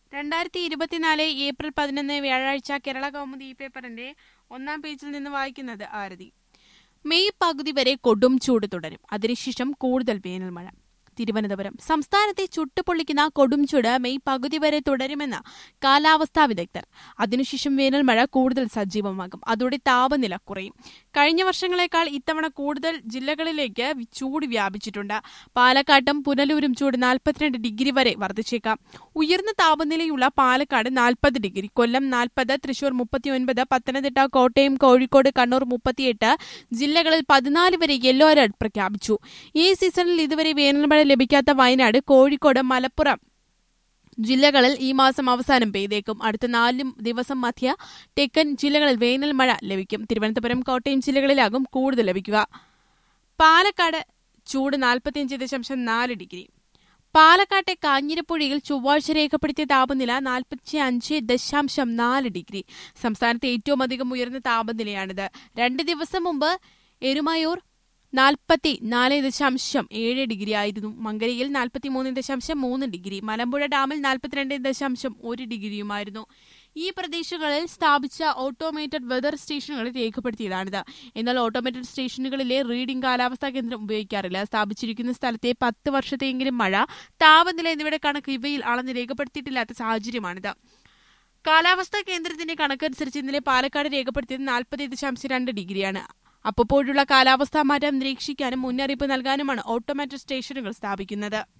രണ്ടായിരത്തി ഇരുപത്തിനാല് ഏപ്രിൽ പതിനൊന്ന് വ്യാഴാഴ്ച കേരള കൗമുദി ഈ പേപ്പറിന്റെ ഒന്നാം പേജിൽ നിന്ന് വായിക്കുന്നത് ആരതി മെയ് പകുതി വരെ കൊടും ചൂട് തുടരും അതിനുശേഷം കൂടുതൽ വേനൽ മഴ തിരുവനന്തപുരം സംസ്ഥാനത്തെ ചുട്ടുപൊള്ളിക്കുന്ന കൊടും ചൂട് മെയ് പകുതി വരെ തുടരുമെന്ന് കാലാവസ്ഥാ വിദഗ്ധർ അതിനുശേഷം വേനൽ മഴ കൂടുതൽ സജീവമാകും അതോടെ താപനില കുറയും കഴിഞ്ഞ വർഷങ്ങളെക്കാൾ ഇത്തവണ കൂടുതൽ ജില്ലകളിലേക്ക് ചൂട് വ്യാപിച്ചിട്ടുണ്ട് പാലക്കാട്ടും പുനലൂരും ചൂട് നാൽപ്പത്തിരണ്ട് ഡിഗ്രി വരെ വർദ്ധിച്ചേക്കാം ഉയർന്ന താപനിലയുള്ള പാലക്കാട് നാൽപ്പത് ഡിഗ്രി കൊല്ലം നാൽപ്പത് തൃശൂർ മുപ്പത്തിയൊൻപത് പത്തനംതിട്ട കോട്ടയം കോഴിക്കോട് കണ്ണൂർ മുപ്പത്തിയെട്ട് ജില്ലകളിൽ പതിനാല് വരെ യെല്ലോ അലർട്ട് പ്രഖ്യാപിച്ചു ഈ സീസണിൽ ഇതുവരെ വേനൽമഴ ലഭിക്കാത്ത വയനാട് കോഴിക്കോട് മലപ്പുറം ജില്ലകളിൽ ഈ മാസം അവസാനം പെയ്തേക്കും അടുത്ത നാല് ദിവസം മധ്യ തെക്കൻ ജില്ലകളിൽ വേനൽ മഴ ലഭിക്കും തിരുവനന്തപുരം കോട്ടയം ജില്ലകളിലാകും കൂടുതൽ ലഭിക്കുക പാലക്കാട് ചൂട് നാൽപ്പത്തിയഞ്ച് ദശാംശം നാല് ഡിഗ്രി പാലക്കാട്ടെ കാഞ്ഞിരപ്പുഴയിൽ ചൊവ്വാഴ്ച രേഖപ്പെടുത്തിയ താപനില നാൽപ്പത്തി അഞ്ച് ദശാംശം നാല് ഡിഗ്രി സംസ്ഥാനത്തെ ഏറ്റവും അധികം ഉയർന്ന താപനിലയാണിത് രണ്ട് ദിവസം മുമ്പ് എരുമയൂർ നാൽപ്പത്തി നാല് ദശാംശം ഏഴ് ഡിഗ്രി ആയിരുന്നു മങ്കരയിൽ നാൽപ്പത്തി മൂന്ന് ദശാംശം മൂന്ന് ഡിഗ്രി മലമ്പുഴ ഡാമിൽ നാൽപ്പത്തിരണ്ട് ദശാംശം ഒരു ഡിഗ്രിയുമായിരുന്നു ഈ പ്രദേശങ്ങളിൽ സ്ഥാപിച്ച ഓട്ടോമേറ്റഡ് വെതർ സ്റ്റേഷനുകൾ രേഖപ്പെടുത്തിയതാണിത് എന്നാൽ ഓട്ടോമേറ്റഡ് സ്റ്റേഷനുകളിലെ റീഡിംഗ് കാലാവസ്ഥാ കേന്ദ്രം ഉപയോഗിക്കാറില്ല സ്ഥാപിച്ചിരിക്കുന്ന സ്ഥലത്തെ പത്ത് വർഷത്തെയെങ്കിലും മഴ താപനില എന്നിവയുടെ കണക്ക് ഇവയിൽ അളന്ന് രേഖപ്പെടുത്തിയിട്ടില്ലാത്ത സാഹചര്യമാണിത് കാലാവസ്ഥാ കേന്ദ്രത്തിന്റെ കണക്കനുസരിച്ച് ഇന്നലെ പാലക്കാട് രേഖപ്പെടുത്തിയത് നാൽപ്പത് ദശാംശം രണ്ട് ഡിഗ്രിയാണ് അപ്പോഴുള്ള കാലാവസ്ഥാ മാറ്റം നിരീക്ഷിക്കാനും മുന്നറിയിപ്പ് നൽകാനുമാണ് ഓട്ടോമാറ്റിക് സ്റ്റേഷനുകൾ സ്ഥാപിക്കുന്നത്